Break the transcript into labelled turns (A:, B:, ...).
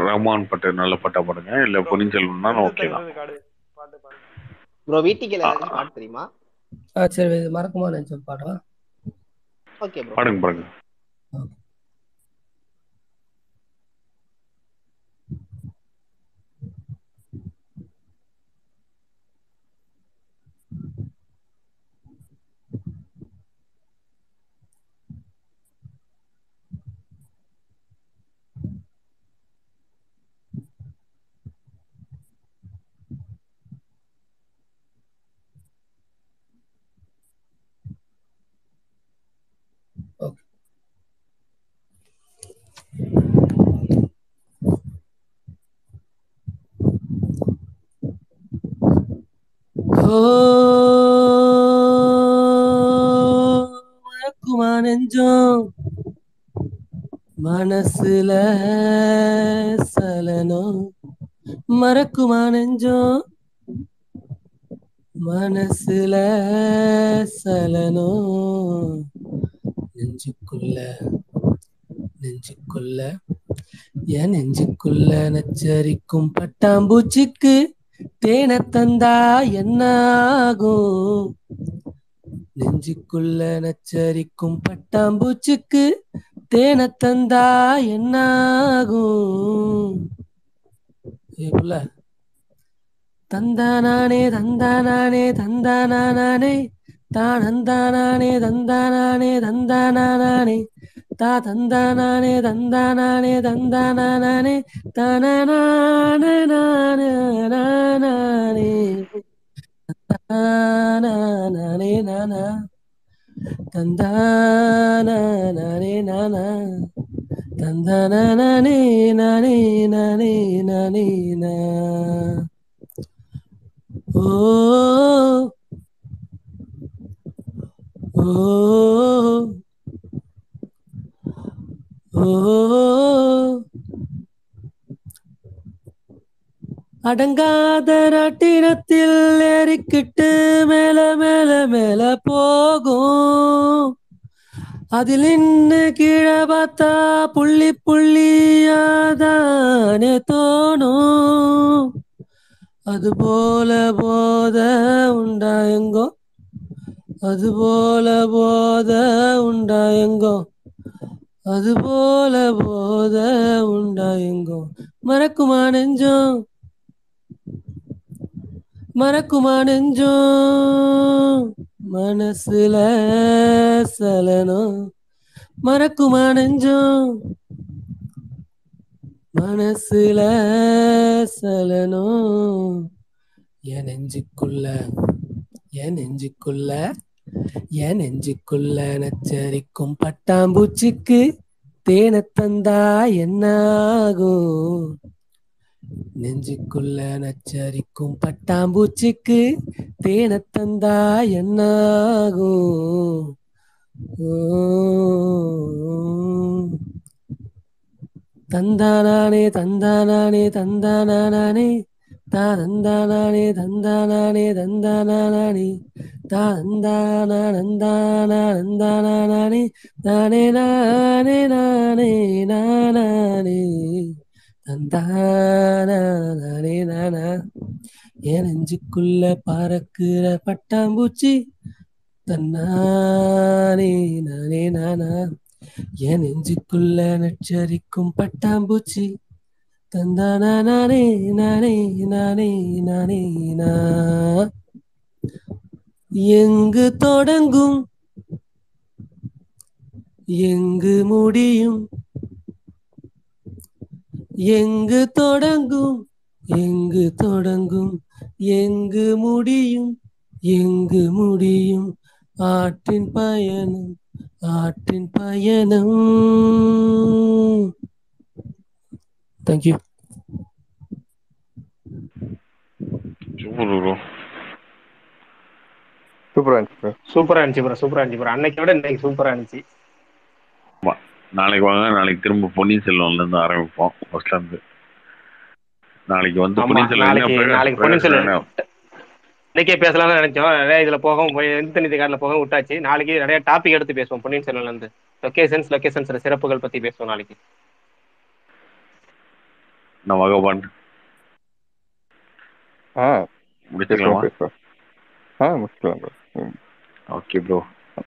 A: ரஹ்மான் பாட்டு நல்ல பாட்டா பாடுங்க இல்ல பொன்னியின் செல்வன்னா ஓகே தான்
B: காடு பாட்டு பாடு
C: ப்ரோ வீட்டுக்கு ஏதாச்சும் பாட்டு தெரியுமா
D: ஆ சரி இது மறக்குமா நினைச்ச பாடவா
C: ஓகே ப்ரோ
A: பாடுங்க பாடுங்க
D: ஓ மறக்குமா நெஞ்சம் மனசுல சலனம் மறக்குமா நெஞ்சம் மனசுல சலனம் நெஞ்சுக்குள்ள நெஞ்சுக்குள்ள என் நெஞ்சுக்குள்ள நச்சரிக்கும் பட்டாம்பூச்சிக்கு தேனை தந்தா என்ன ஆகும் நெஞ்சுக்குள்ள நச்சரிக்கும் பட்டாம்பூச்சிக்கு தேனை தந்தா என்ன ஆகும் ஏய் புள்ள தந்தானானே தந்தானானே தந்தானானே தானந்தானானே தந்தானானே தந்தானானே தா தந்தானானே தந்தானானே தந்தானானே தானானே நானே நானே தானானே நானா தந்தானானே நானா தந்தானானே நானே நானே நானே நா ஓ ஓ ஓ அடங்காத ராட்டினத்தில் ஏறிக்கிட்டு மேல மேல மேல போகும் அதில் நின்னு கீழே பார்த்தா புள்ளி புள்ளியாதானே தோணும் அது போல போத உண்டா எங்கோ அது போல போத உண்டா எங்கோ அது போல போத உண்டா எங்கோ மறக்குமா நெஞ்சம் மறக்குமா நெஞ்சம் மனசுல சலனம் மறக்குமா நெஞ்சம் மனசுல சலனம் என் நெஞ்சுக்குள்ள என் நெஞ்சுக்குள்ள என் நெஞ்சுக்குள்ள நச்சரிக்கும் பட்டாம்பூச்சிக்கு தேனை தந்தா என்ன ஆகும் நெஞ்சுக்குள்ள நச்சரிக்கும் பட்டாம்பூச்சிக்கு தேனை தந்தா என்ன ஆகும் ஓ தந்தானானே தந்தானானே தந்தானானே தா தந்தானானே தந்தானானே தந்தானானே தா தந்தானா நந்தானா நந்தானானே நானே நானே நானே நானே தந்தானே நானா என் நெஞ்சுக்குள்ள பறக்குற பட்டாம்பூச்சி தன்னானே நானே நானா என் நெஞ்சுக்குள்ள நச்சரிக்கும் பட்டாம்பூச்சி தந்தானா நானே நானே நானே நானே நா எங்கு தொடங்கும் எங்கு முடியும் எங்கு தொடங்கும் எங்கு தொடங்கும் எங்கு முடியும் எங்கு முடியும் ஆற்றின் பயணம் ஆற்றின் பயணம் தேங்க்யூ
A: சூப்பர் ப்ரோ
B: சூப்பரா இருந்துச்சு bro.
E: சூப்பரா இருந்துச்சு ப்ரோ சூப்பரா இருந்துச்சு ப்ரோ அன்னைக்கு விட இன்னைக்கு சூப்பரா இருந்துச்சு
A: நாளைக்கு வாங்க நாளைக்கு திரும்ப பொன்னியின் செல்வன்ல இருந்து ஆரம்பிப்போம் ஃபர்ஸ்ட்ல இருந்து நாளைக்கு வந்து
E: ஆமா,
A: பொன்னியின் செல்வன்
E: நாளைக்கு-
A: என்ன
E: நாளைக்கு பொன்னியின் செல்வன். இன்னைக்கே பேசலாம்னு நினைச்சோம் நிறைய இதுல போகவும் போய் இன்டர்நெட் கார்டில் போகவும் விட்டாச்சு நாளைக்கு நிறைய டாபிக் எடுத்து பேசுவோம் பொன்னியின் செல்வன்ல இருந்து லொகேஷன்ஸ் லொகேஷன்ஸ் சிறப்புகள் பத்தி பேசுவோம் நாளைக்கு
A: நான் வகபான்
B: ஆ
A: முடிச்சுக்கலாமா
B: பேசுவோம் பேசுவோம் ஆ முடிச்சுக்கலாம் ப்ரோ
A: ஓகே ப்ரோ